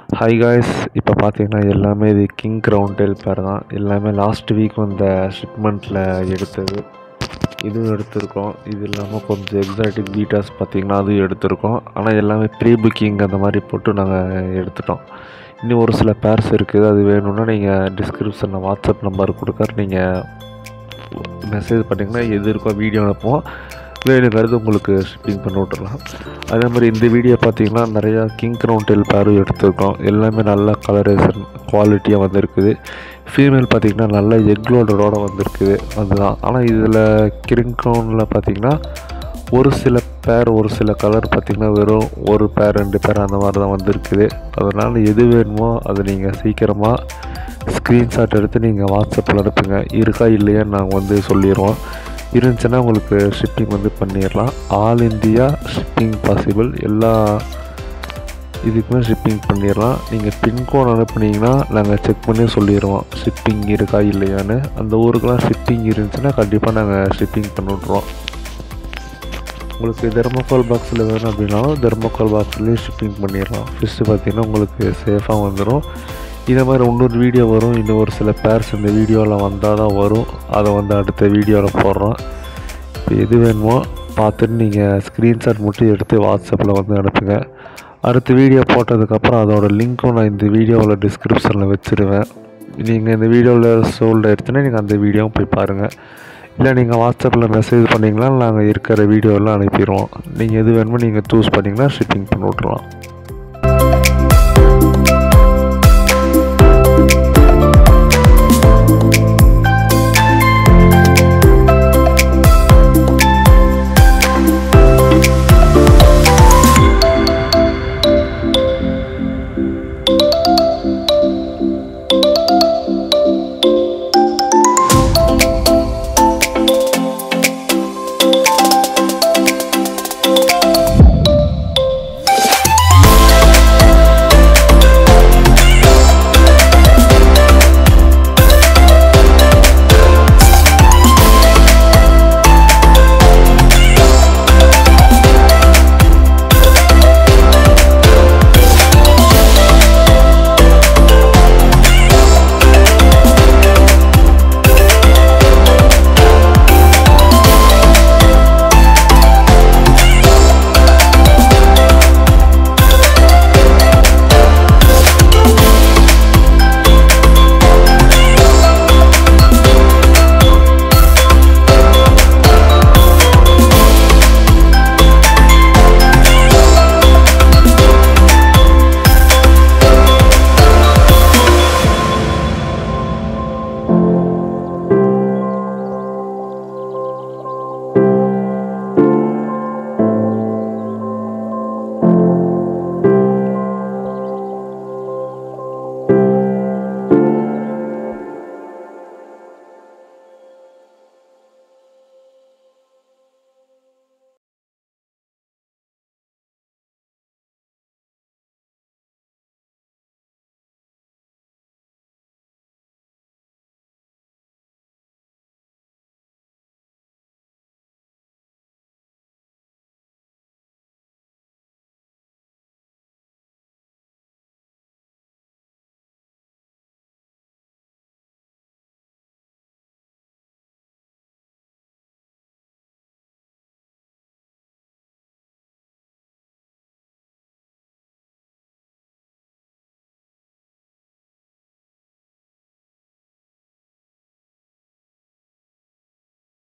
hi guys இப்போ பார்த்தீங்கன்னா எல்லாமே இது கிங் க்ரௌண்ட் டெல் பேர் தான் எல்லாமே லாஸ்ட் வீக் வந்த ஷிப்மெண்ட்டில் எடுத்தது இதுவும் எடுத்திருக்கோம் இது இல்லாமல் கொஞ்சம் எக்ஸாட்டிக் பீட்டாஸ் பார்த்தீங்கன்னா அதுவும் எடுத்திருக்கோம் ஆனால் எல்லாமே ப்ரீ புக்கிங் அந்த மாதிரி போட்டு நாங்கள் எடுத்துட்டோம் இன்னும் ஒரு சில பேர்ஸ் இருக்குது அது வேணும்னா நீங்கள் டிஸ்கிரிப்ஷனில் வாட்ஸ்அப் நம்பர் கொடுக்குற நீங்கள் மெசேஜ் பண்ணிங்கன்னா எது இருக்கோ வீடியோ அனுப்புவோம் வேணுங்கிறது உங்களுக்கு ஷிப்பிங் பண்ணி விட்டுறலாம் அதே மாதிரி இந்த வீடியோ பார்த்தீங்கன்னா நிறையா கிங் க்ரௌண்ட் டெல் பேரும் எடுத்திருக்கோம் எல்லாமே நல்ல கலரேஷன் குவாலிட்டியாக வந்திருக்குது ஃபீமேல் பார்த்தீங்கன்னா நல்ல எக்லோடரோட வந்திருக்குது அதுதான் ஆனால் இதில் கிங் க்ரௌண்டில் பார்த்தீங்கன்னா ஒரு சில பேர் ஒரு சில கலர் பார்த்திங்கன்னா வெறும் ஒரு பேர் ரெண்டு பேர் அந்த மாதிரி தான் வந்திருக்குது அதனால் எது வேணுமோ அதை நீங்கள் சீக்கிரமாக ஸ்க்ரீன்ஷாட் எடுத்து நீங்கள் வாட்ஸ்அப்பில் அனுப்புங்க இருக்கா இல்லையான்னு நாங்கள் வந்து சொல்லிடுவோம் இருந்துச்சுன்னா உங்களுக்கு ஷிப்பிங் வந்து பண்ணிடலாம் ஆல் இந்தியா ஷிப்பிங் பாசிபிள் எல்லா இதுக்குமே ஷிப்பிங் பண்ணிடலாம் நீங்கள் பின்கோட் அனுப்புனீங்கன்னா நாங்கள் செக் பண்ணி சொல்லிடுவோம் ஷிப்பிங் இருக்கா இல்லையான்னு அந்த ஊருக்கெலாம் ஷிப்பிங் இருந்துச்சுன்னா கண்டிப்பாக நாங்கள் ஷிப்பிங் பண்ணி விட்ருவோம் உங்களுக்கு தெர்மோகால் பாக்ஸில் வேணும் அப்படின்னாலும் தெர்மோகால் பாக்ஸ்லேயும் ஷிப்பிங் பண்ணிடலாம் ஃபிஷ்ஷு பார்த்திங்கன்னா உங்களுக்கு சேஃபாக வந்துடும் இதே மாதிரி இன்னொரு வீடியோ வரும் இன்னும் ஒரு சில பேர்ஸ் இந்த வீடியோவில் வந்தால் தான் வரும் அதை வந்து அடுத்த வீடியோவில் போடுறோம் இப்போ எது வேணுமோ பார்த்துட்டு நீங்கள் ஸ்க்ரீன்ஷாட் மட்டும் எடுத்து வாட்ஸ்அப்பில் வந்து அனுப்புங்க அடுத்த வீடியோ போட்டதுக்கப்புறம் அதோட லிங்க்கும் நான் இந்த வீடியோவில் டிஸ்கிரிப்ஷனில் வச்சுருவேன் நீங்கள் இந்த வீடியோவில் சோல்ட் ஆயிடுச்சுன்னா நீங்கள் அந்த வீடியோவும் போய் பாருங்கள் இல்லை நீங்கள் வாட்ஸ்அப்பில் மெசேஜ் பண்ணிங்கன்னா நாங்கள் இருக்கிற வீடியோலாம் அனுப்பிடுவோம் நீங்கள் எது வேணுமோ நீங்கள் சூஸ் பண்ணிங்கன்னா ஷிப்பிங் பண்ணி விட்ருவோம்